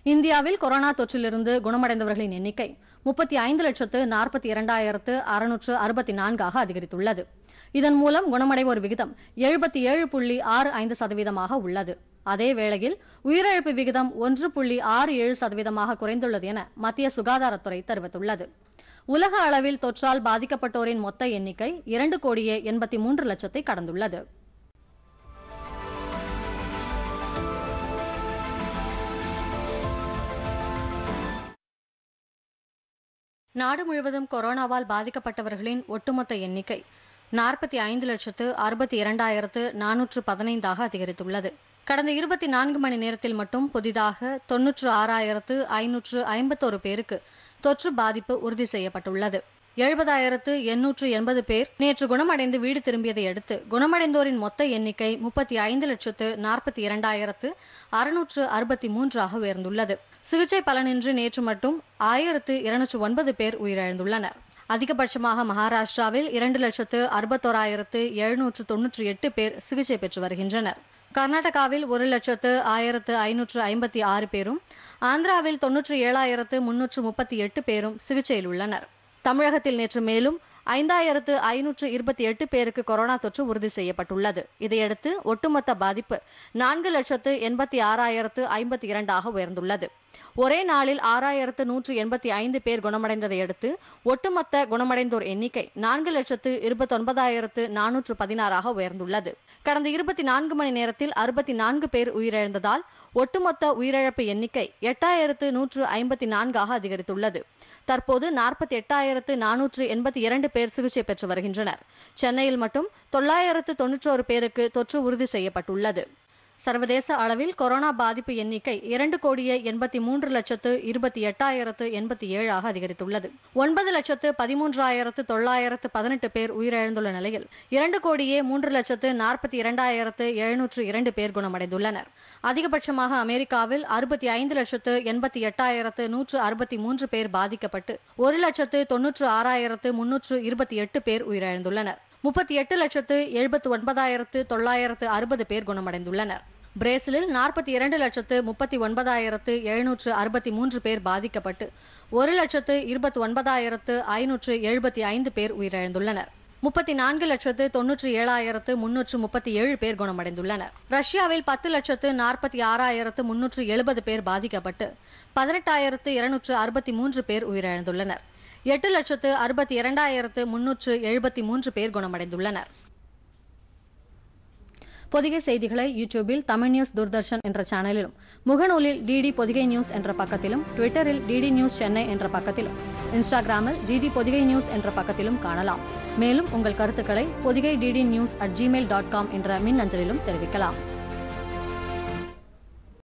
இந்தியாவில் கொரோனா தொற்றிலிருந்து குணமடைந்தவர்களின் எண்ணிக்கை முப்பத்தி ஐந்து லட்சத்து நாற்பத்தி இரண்டாயிரத்து அறுநூற்று அறுபத்தி நான்காக அதிகரித்துள்ளது இதன் மூலம் குணமடைவோர் விகிதம் எழுபத்தி ஏழு புள்ளி ஆறு ஐந்து சதவீதமாக உள்ளது அதே வேளையில் உயிரிழப்பு விகிதம் ஒன்று புள்ளி ஆறு ஏழு சதவீதமாக குறைந்துள்ளது என மத்திய சுகாதாரத்துறை தெரிவித்துள்ளது உலக அளவில் தொற்றால் பாதிக்கப்பட்டோரின் மொத்த எண்ணிக்கை இரண்டு கோடியே எண்பத்தி மூன்று லட்சத்தை கடந்துள்ளது நாடு முழுவதும் கொரோனாவால் பாதிக்கப்பட்டவர்களின் ஒட்டுமொத்த எண்ணிக்கை நாற்பத்தி ஐந்து லட்சத்து அறுபத்தி இரண்டாயிரத்து நானூற்று பதினைந்தாக அதிகரித்துள்ளது கடந்த இருபத்தி நான்கு மணி நேரத்தில் மட்டும் புதிதாக தொன்னூற்று ஆறாயிரத்து ஐநூற்று ஐம்பத்தோரு பேருக்கு தொற்று பாதிப்பு உறுதி செய்யப்பட்டுள்ளது எழுபதாயிரத்து எண்ணூற்று எண்பது பேர் நேற்று குணமடைந்து வீடு திரும்பியதை அடுத்து குணமடைந்தோரின் மொத்த எண்ணிக்கை முப்பத்தி ஐந்து லட்சத்து நாற்பத்தி இரண்டாயிரத்து அறுநூற்று அறுபத்தி மூன்றாக உயர்ந்துள்ளது சிகிச்சை பலனின்றி நேற்று மட்டும் ஆயிரத்து இருநூற்று ஒன்பது பேர் உயிரிழந்துள்ளனர் அதிகபட்சமாக மகாராஷ்டிராவில் இரண்டு லட்சத்து அறுபத்தோராயிரத்து எழுநூற்று தொன்னூற்றி எட்டு பேர் சிகிச்சை பெற்று வருகின்றனர் கர்நாடகாவில் ஒரு லட்சத்து ஆயிரத்து ஐநூற்று ஐம்பத்தி ஆறு பேரும் ஆந்திராவில் தொன்னூற்றி ஏழாயிரத்து முன்னூற்று முப்பத்தி எட்டு பேரும் சிகிச்சையில் உள்ளனர் தமிழகத்தில் நேற்று மேலும் ஐந்தாயிரத்து ஐநூற்று இருபத்தி எட்டு பேருக்கு கொரோனா தொற்று உறுதி செய்யப்பட்டுள்ளது இதையடுத்து ஒட்டுமொத்த பாதிப்பு நான்கு லட்சத்து எண்பத்தி ஆறாயிரத்து ஐம்பத்தி இரண்டாக உயர்ந்துள்ளது ஒரே நாளில் ஆறாயிரத்து நூற்று எண்பத்தி ஐந்து பேர் குணமடைந்ததை அடுத்து ஒட்டுமொத்த குணமடைந்தோர் எண்ணிக்கை நான்கு லட்சத்து இருபத்தொன்பதாயிரத்து நானூற்று பதினாறாக உயர்ந்துள்ளது கடந்த இருபத்தி நான்கு மணி நேரத்தில் அறுபத்தி நான்கு பேர் உயிரிழந்ததால் ஒட்டுமொத்த உயிரிழப்பு எண்ணிக்கை எட்டாயிரத்து நூற்று ஐம்பத்தி நான்காக அதிகரித்துள்ளது தற்போது நாற்பத்தி எட்டாயிரத்து நானூற்று எண்பத்தி இரண்டு பேர் சிகிச்சை பெற்று வருகின்றனர் சென்னையில் மட்டும் தொள்ளாயிரத்து தொன்னூற்றோரு பேருக்கு தொற்று உறுதி செய்யப்பட்டுள்ளது சர்வதேச அளவில் கொரோனா பாதிப்பு எண்ணிக்கை இரண்டு கோடியே எண்பத்தி மூன்று லட்சத்து இருபத்தி எட்டாயிரத்து எண்பத்தி ஏழாக அதிகரித்துள்ளது ஒன்பது லட்சத்து பதிமூன்றாயிரத்து தொள்ளாயிரத்து பதினெட்டு பேர் உயிரிழந்துள்ள நிலையில் இரண்டு கோடியே மூன்று லட்சத்து நாற்பத்தி இரண்டாயிரத்து எழுநூற்று இரண்டு பேர் குணமடைந்துள்ளனர் அதிகபட்சமாக அமெரிக்காவில் அறுபத்தி ஐந்து லட்சத்து எண்பத்தி எட்டாயிரத்து நூற்று அறுபத்தி மூன்று பேர் பாதிக்கப்பட்டு ஒரு லட்சத்து தொன்னூற்று ஆறாயிரத்து முன்னூற்று இருபத்தி எட்டு பேர் உயிரிழந்துள்ளனர் முப்பத்தி எட்டு லட்சத்து எழுபத்து ஒன்பதாயிரத்து தொள்ளாயிரத்து அறுபது பேர் குணமடைந்துள்ளனர் பிரேசிலில் நாற்பத்தி இரண்டு லட்சத்து முப்பத்தி ஒன்பதாயிரத்து எழுநூற்று அறுபத்தி மூன்று பேர் பாதிக்கப்பட்டு ஒரு லட்சத்து இருபத்தி ஒன்பதாயிரத்து ஐநூற்று எழுபத்தி ஐந்து பேர் உயிரிழந்துள்ளனர் முப்பத்தி நான்கு லட்சத்து தொன்னூற்றி ஏழாயிரத்து முன்னூற்று முப்பத்தி ஏழு பேர் குணமடைந்துள்ளனர் ரஷ்யாவில் பத்து லட்சத்து நாற்பத்தி ஆறாயிரத்து முன்னூற்று எழுபது பேர் பாதிக்கப்பட்டு பதினெட்டாயிரத்து இருநூற்று அறுபத்தி மூன்று பேர் உயிரிழந்துள்ளனர் எட்டு லட்சத்து அறுபத்தி இரண்டாயிரத்து முன்னூற்று எழுபத்தி மூன்று பேர் குணமடைந்துள்ளனர் பொதிகை செய்திகளை யூடியூபில் தமிழ் நியூஸ் தூர்தர்ஷன் என்ற சேனலிலும் முகநூலில் டிடி பொதிகை நியூஸ் என்ற பக்கத்திலும் ட்விட்டரில் டிடி நியூஸ் சென்னை என்ற பக்கத்திலும் இன்ஸ்டாகிராமில் டிடி பொதிகை நியூஸ் என்ற பக்கத்திலும் காணலாம் மேலும் உங்கள் கருத்துக்களை Podhigai DD news at gmail dot com என்ற மின் அஞ்சலிலும் தெரிவிக்கலாம்